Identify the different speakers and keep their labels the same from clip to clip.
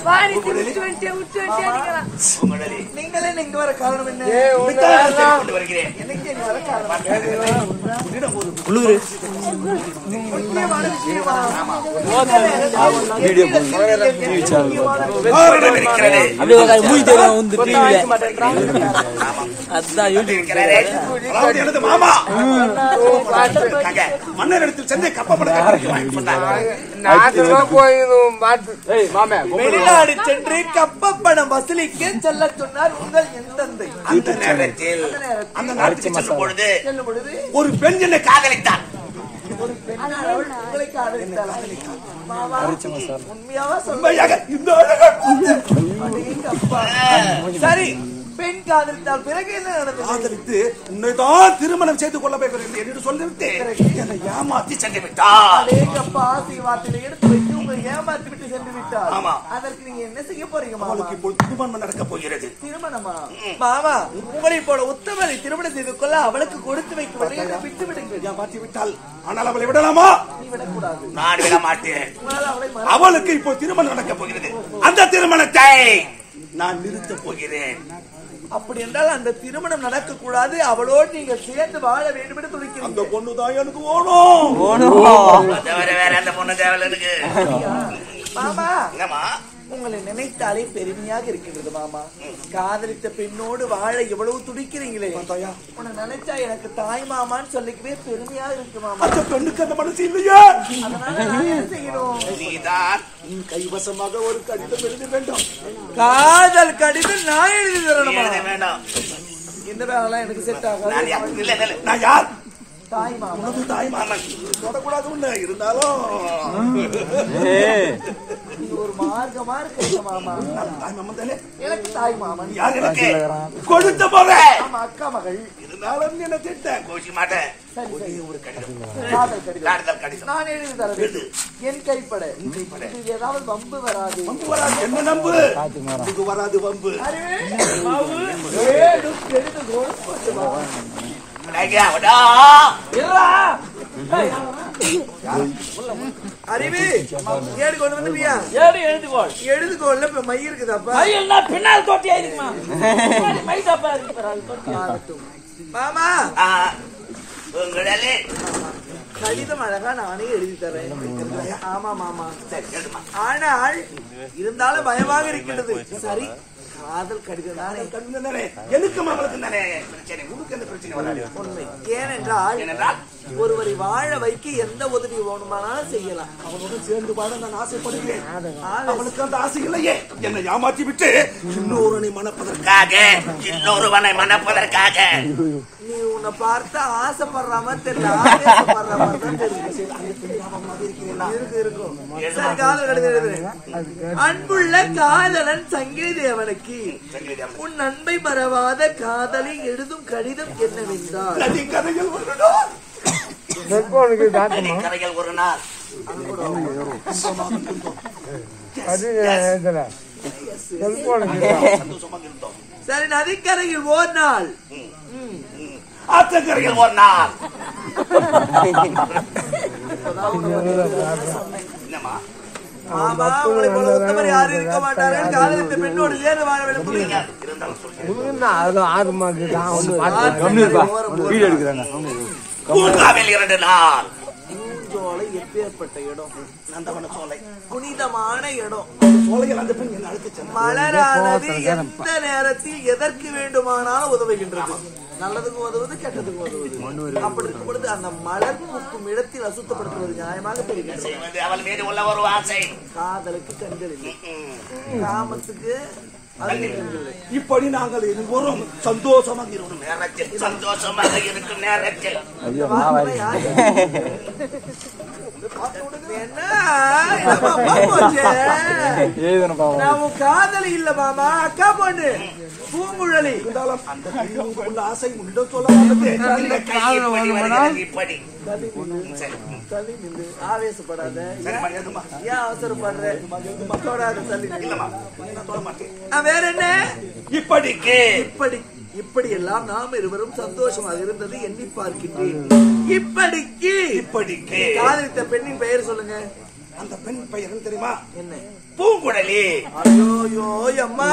Speaker 1: வாரிசு விட்டு வந்துட்டே விட்டு வந்துட்டே நிக்கலாம்.
Speaker 2: உங்களுடைய
Speaker 3: நீங்களே இங்க வர காரணம் என்ன
Speaker 2: வித்தாரத்தை கொண்டு வருகிறேன்
Speaker 3: எனக்கு இங்க வர காரணம் முக்கியமான விஷயமா
Speaker 2: அவரிடம் இருக்கிறது இருக்கிறாரே. அதாவது எனது மாமா அங்க மன்னரிடத்தில் சென்று கப்பப்படத்தை வாங்கி சொன்னார்
Speaker 4: நாசமா போயிடும் பார்த்து
Speaker 3: வெளிநாடு சென்று கப்பப்பணம் வசூலிக்க செல்ல சொன்னார் உங்கள் என் தந்தை
Speaker 2: அந்த நேரத்தில் அந்த நாட்டுக்கு செல்லும் பொழுது
Speaker 3: செல்லும் பொழுது
Speaker 2: ஒரு பெண் என்னை காதலித்தார்
Speaker 3: ஒரு பெண்ணால் அவள் உங்களை காதலித்தாள் மாமா, உண்மையாவா சொல்ல
Speaker 2: உண்மையாக இந்த அழகன்
Speaker 3: அப்பா. சரி பெண் காதலித்தால் பிறகு என்ன நடந்தது
Speaker 2: காதலித்து உன்னைதான் திருமணம் செய்து கொள்ள வேண்டும் என்று சொல்லிவிட்டு என்னை ஏமாத்தி சென்று விட்டார்
Speaker 3: அடேங்கப்பா ஆசை வார்த்தையில எடுத்து வைத்து உங்களை ஏமாத்தி விட்டு சென்று விட்டார்
Speaker 2: ஆமா.
Speaker 3: அதற்கு நீங்க என்ன செய்ய போறீங்க மாமா
Speaker 2: அவளுக்கு இப்போ திருமணம் நடக்க போகிறது
Speaker 3: திருமணமா மாமா உங்களை போல உத்தமரை திருமணம் செய்து கொள்ள அவளுக்கு கொடுத்து வைக்குவதை என்னை விட்டு விடுங்கள்
Speaker 2: ஏமாத்தி விட்டால் ஆனால் அவளை விடலாமா
Speaker 3: நீ விடக்கூடாது
Speaker 2: நான் விட மாட்டேன்
Speaker 3: உங்களால் அவளை மற-
Speaker 2: அவளுக்கு இப்போ திருமணம் நடக்க போகிறது அந்த திருமணத்தை நான் நிறுத்த போகிறேன்
Speaker 3: அப்படி என்றால் அந்த திருமணம் நடக்க கூடாது அவளோடு நீங்க சேர்ந்து வாழ வேண்டும் என்று
Speaker 2: அந்த
Speaker 3: துடிக்கிறீங்க
Speaker 2: பொண்ணு தான் எனக்கு ஓணும்
Speaker 5: தவிர வேற எந்த பொண்ணு தேவையில்ல இருக்கு
Speaker 3: மாமா
Speaker 2: என்னம்மா
Speaker 3: உங்களை நினைத்தாலே பெருமையாக இருக்கின்றது மாமா காதலித்த பெண்ணோடு வாழ எவ்வளவு துடிக்கிறீங்களே உன்னை நினைச்சா எனக்கு தாய் மாமான்னு சொல்லிக்கவே பெருமையா இருக்கு மாமா
Speaker 2: அந்த பெண்ணுக்கு அந்த மனசு இல்லையா
Speaker 3: அதனால நான் என்ன செய்யணும்
Speaker 2: நீதான் உன் கைவசமாக ஒரு கடிதம் எழுத வேண்டும்
Speaker 3: காதல் கடிதம் நான் எழுதி
Speaker 5: நீ
Speaker 3: தரணுமா
Speaker 5: எழுத வேண்டாம்
Speaker 3: இந்த வேலை எனக்கு செட்
Speaker 5: நான்
Speaker 3: ஆகாது
Speaker 5: யா- இல்ல இல்ல, இல்ல
Speaker 2: நான் யார்
Speaker 3: தாய் மாமா
Speaker 2: உனது தாய் மாமன் தொடக்கூடாது உன்னை இருந்தாலும்
Speaker 3: நீங்க ஒரு மார்க்கமா இருக்கீங்க மாமா
Speaker 2: நான் தாய் மாமன் தானே
Speaker 3: எனக்கு தாய் மாமன்
Speaker 2: யார் எனக்கு கொடுத்த போற
Speaker 3: ஆமா அக்கா மகள்
Speaker 2: இருந்தாலும் என்ன திட்ட
Speaker 5: கோஷி மாட்டேன்
Speaker 3: சரி சரி
Speaker 2: ஒரு கடிதம்
Speaker 3: காதல் கடிதம்
Speaker 5: காடுதல் கடிதம்
Speaker 3: நான் எழுதி தர வேண்டும் என் கைப்பட இது ஏதாவது வம்பு வராது
Speaker 2: வம்பு வராது என்ன நம்பு இது வராது வம்பு
Speaker 3: அரே, மாவு, ஏடும் கெடுதுகோள் கொண்டுவா.
Speaker 5: அடங்கியா, விடா.
Speaker 3: இருடா. ஏய், அறிவு ஏடு கொண்டு வந்துட்டியா
Speaker 1: ஏடு எழுதுகோள்
Speaker 3: எழுதுகோல்ல இப்ப மை இருக்குதாப்பா
Speaker 1: மையல்னா பின்னால் தோட்டி ஆயிருக்குமா முன்னாடி மை தாப்பா இருக்கு பாரு, அது தோட்டி.
Speaker 3: ஆகட்டும். மாமா
Speaker 5: ஆ, உங்களே
Speaker 3: கடிதம் அழகா நானே எழுதி தரேன் ஆமா மாமா
Speaker 5: சரி எழுதுமா
Speaker 3: ஆனால் இருந்தாலும் பயமாக இருக்கின்றது சரி காதல் கடிதம் தானே
Speaker 2: கடிதம் தானே எனக்கும் அவளுக்கும் தானே பிரச்சனை உனக்கு எந்த பிரச்சனை வராது
Speaker 3: உண்மை ஏனென்றால்
Speaker 5: ஏனென்றால்
Speaker 3: ஒருவரை வாழ வைக்க எந்த உதவி வேணுமானாலும் செய்யலாம்
Speaker 2: அவனோட சேர்ந்து வாழ நான் ஆசைப்படுகிறேன்
Speaker 3: ஆனா,
Speaker 2: அவனுக்கு அந்த ஆசை இல்லையே என்னை ஏமாற்றி விட்டு இன்னொருனை மணப்பதற்கு
Speaker 5: காக இன்னொருவனை மணப்பதற்காக
Speaker 3: நீ உன்னை பார்த்தா ஆசைப்படுற மாதிரி தெரியல ஆவேசப்படுற மாதிரி தான் தெரியுது இருக்கு இருக்கும் சரி காதல் கடிதம் எழுதுறேன் அன்புள்ள காதலன் சங்கிலி தேவனுக்கு உன் அன்பை மறவாத காதலி எழுதும் கடிதம் என்னவென்றால்
Speaker 2: நதி கதையில் ஒரு நாள்
Speaker 4: செல்போனுக்கு தாத்தம்மா
Speaker 5: கரைகள் ஒரு நாள்
Speaker 4: அது இதுல செல்போனுக்கு
Speaker 5: சந்தோஷமாக இருந்தோம்
Speaker 3: சரி நதிக்கரையில் ஓர் நாள்
Speaker 5: ஆற்றங்கரையில் ஒரு நாள் என்னம்மா
Speaker 3: மாமா உங்களை போல உத்தமர் யாரும் இருக்க மாட்டார்கள் காதலித்த பெண்ணோடு சேர்ந்து வாழ வேண்டும் புரியுங்க
Speaker 5: இருந்தாலும் சொல்கிறேன்
Speaker 4: அது ஆறு மாதம் தான் ஒன்று பார்த்து
Speaker 3: வீடு
Speaker 5: பூங்காவில் இரண்டு நாள்
Speaker 3: பூஞ்சோலை எப்பேற்பட்ட இடம்
Speaker 2: நந்தவன சோலை
Speaker 3: புனிதமான இடம்
Speaker 2: சோலையில் அந்த பெண் என்ன அழைத்து சென்றார்
Speaker 3: மலரானது எந்த நேரத்தில் எதற்கு வேண்டுமானாலும் உதவுகின்றது நல்லதுக்கு உதவுது கெட்டதுக்கு உதவுது அப்படி இருக்கும் பொழுது அந்த மலர் பூக்கும் இடத்தில் அசுத்தப்படுத்துவது நியாயமாக தெரிகிறது
Speaker 5: செய்வது அவள் மீது உள்ள ஒரு ஆசை
Speaker 3: காதலுக்கு கண்கள் இல்லை காமத்துக்கு அது கண்கள் இல்லை
Speaker 2: இப்படி நாங்கள் இருவரும் சந்தோஷமாக இருக்கணும்
Speaker 5: நேரத்தில் சந்தோஷமாக இருக்கும் நேரத்தில்
Speaker 3: இந்த வார்த்தை யாரு? என்ன என்னம்மா போச்சு? நான் உன் காதலி இல்ல மாமா அக்கா பொண்ணு பூங்குழலி
Speaker 2: இருந்தாலும் அந்த கையில் உள்ள ஆசை உண்டு சொல்ல மாட்டேன்
Speaker 5: இந்த கை இப்படி வருகிறது இப்படி சரி
Speaker 3: தள்ளி நில்லு ஆவேசப்படாத
Speaker 2: சரிம்மா, எழுதுமா.
Speaker 3: ஏன் அவசரப்படுற தொடாத தள்ளி நில்லு.
Speaker 2: இல்லம்மா, நான் தொட மாட்டேன்.
Speaker 3: ஆ, வேற என்ன
Speaker 5: இப்படிக்கு
Speaker 3: இப்படி இப்படி எல்லாம் நாம் இருவரும் சந்தோஷமாக இருந்தது எண்ணி பார்க்கின்றேன் இப்படிக்கு
Speaker 5: இப்படிக்கு
Speaker 3: காதலித்த பெண்ணின் பெயர் சொல்லுங்க
Speaker 2: அந்த பெண் பெயர் என்ன தெரியுமா
Speaker 3: என்ன
Speaker 5: பூங்குழலி
Speaker 3: ஐயோ அம்மா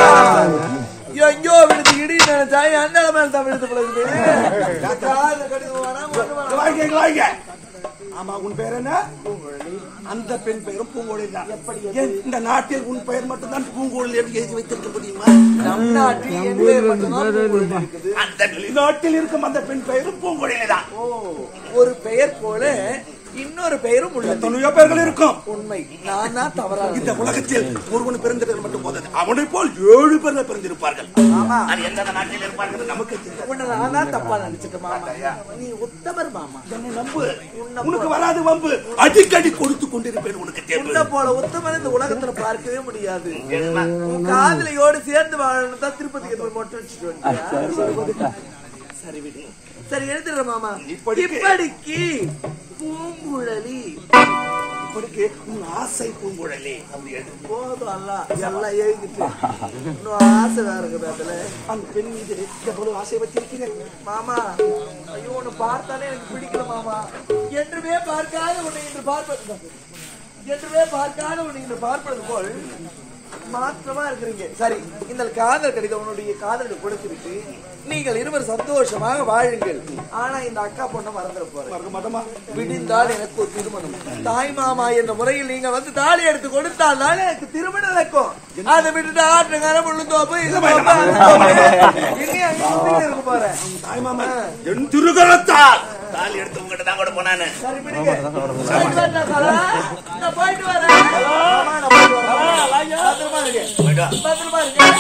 Speaker 3: எங்கோ விழுது இடி நினைச்சா அந்த மேல தான் விழுது பிறகு காதுல கடிதம் வேணாம், ஒண்ணும்
Speaker 2: இங்க
Speaker 3: வேணாம்.
Speaker 2: வாங்க இங்க வாங்க ஆமா உன் பெயர் என்ன அந்த பெண் பெயரும் பூங்கோழி தான் ஏன் இந்த நாட்டில் உன் பெயர் மட்டும்தான் பூங்கோழி என்று எழுதி வைத்திருக்க முடியுமா
Speaker 3: நம் நாட்டில் என் பேர் மட்டும்தான் பூங்குழலி இருக்குது.
Speaker 5: அந்த
Speaker 2: வெளிநாட்டில் இருக்கும் அந்த பெண் பெயரும் பூங்கோழிலே தான்
Speaker 3: ஓ ஒரு பெயர் போல இன்னொரு பெயரும் உள்ளது
Speaker 2: எத்தனையோ பெயர்கள் இருக்கும்
Speaker 3: உண்மை நான் தான் தவறாக
Speaker 2: இந்த உலகத்தில் ஒருவன் பிறந்தது மட்டும் போதது அவனை போல் ஏழு பேர் பிறந்திருப்பார்கள்
Speaker 3: ஆமா
Speaker 5: அது எந்த நாட்டில் இருப்பார்கள்
Speaker 2: நமக்கு தெரியாது.
Speaker 3: உன்னை நான் தான் தப்பா நினைச்சிட்டேன் மாமா நீ உத்தமர் மாமா
Speaker 2: என்னை நம்பு உனக்கு வராது வம்பு அடிக்கடி கொடுத்து கொண்டிருப்பேன் உனக்கு தேவை
Speaker 3: உன்னை போல உத்தமர் இந்த உலகத்துல பார்க்கவே முடியாது
Speaker 5: தெரியுமா?
Speaker 3: உன் காதலியோடு சேர்ந்து வாழணும் தான் திருப்பதிக்கு போய் மொட்டை வச்சுட்டு வந்தியா? சரி விடு சரி எழுதுற மாமா
Speaker 2: இப்படிக்கு-
Speaker 3: இப்படிக்கு பூங்குழலி
Speaker 2: இப்படிக்கு உன் ஆசை பூங்குழலி அப்படி எழுது.
Speaker 3: போதும் அல்ல எல்லாம் எழுதிட்டு இன்னும் ஆசை வேற இருக்குது அதுல
Speaker 2: அந்த பெண் மீது எவ்வளவு ஆசை வச்சிருக்கிறேன்
Speaker 3: மாமா ஐயோ உன்னை பார்த்தாலே எனக்கு பிடிக்கல மாமா என்றுமே பார்க்காத உன்னை இன்று பார்ப்பது என்றுமே பார்க்காத உன்னை இன்று பார்ப்பது போல் மாற்றமா இருக்கிறீங்க சரி இந்த காதல் கடிதம் உன்னுடைய காதலுக்கு கொடுத்திருக்கு நீங்கள் இருவர் சந்தோஷமாக வாழுங்கள் ஆனா இந்த அக்கா பொண்ணை மறந்துட போறேன்
Speaker 2: மறக்க மாட்டோமா
Speaker 3: விடிந்தால் எனக்கு ஒரு திருமணம் தாய் மாமா என்ற முறையில் நீங்க வந்து தாலி எடுத்து கொடுத்தால் தான் எனக்கு திருமணம் நடக்கும் அதை விட்டுட்டு ஆட்டுக்கார முள்ளு தோப்பு இது தோப்பு, அது தோப்பு. எங்கேயும் அங்கேயும் சுத்திட்டு இருக்க போறேன்
Speaker 2: தாய் மாமா என் திருகரத்தால்
Speaker 5: தாலி எடுத்து உங்ககிட்ட தான் கூட போனானு
Speaker 3: சரி விடுங்க போயிட்டு வரேன் சாரா. நான் போயிட்டு வரேன் மாமா, நான் போயிட்டு வரேன். பத்திரமா இருங்க. பத்திரமா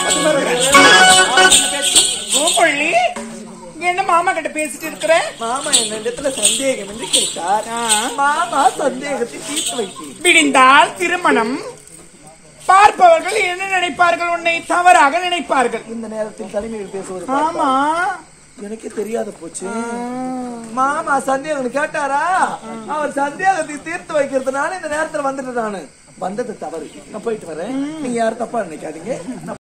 Speaker 3: இருங்க.
Speaker 1: பூங்குழலி நீ என்ன மாமா கிட்ட பேசிட்டு இருக்கிற
Speaker 3: மாமா என்னிடத்துல சந்தேகம் என்று கேட்டார் மாமா சந்தேகத்தை தீர்த்து வைத்தேன்
Speaker 1: விடிந்தால் திருமணம் பார்ப்பவர்கள் என்ன நினைப்பார்கள் உன்னை தவறாக நினைப்பார்கள்
Speaker 3: இந்த நேரத்தில் தனிமையில் பேசுவது
Speaker 1: ஆமா
Speaker 3: எனக்கே தெரியாத போச்சு மாமா சந்தேகம் கேட்டாரா அவர் சந்தேகத்தை தீர்த்து வைக்கிறதுனால இந்த நேரத்துல வந்துட்டு நானு வந்தது தவறு நான் போயிட்டு வரேன் நீங்க யாரும் தப்பா நினைக்காதீங்க நான்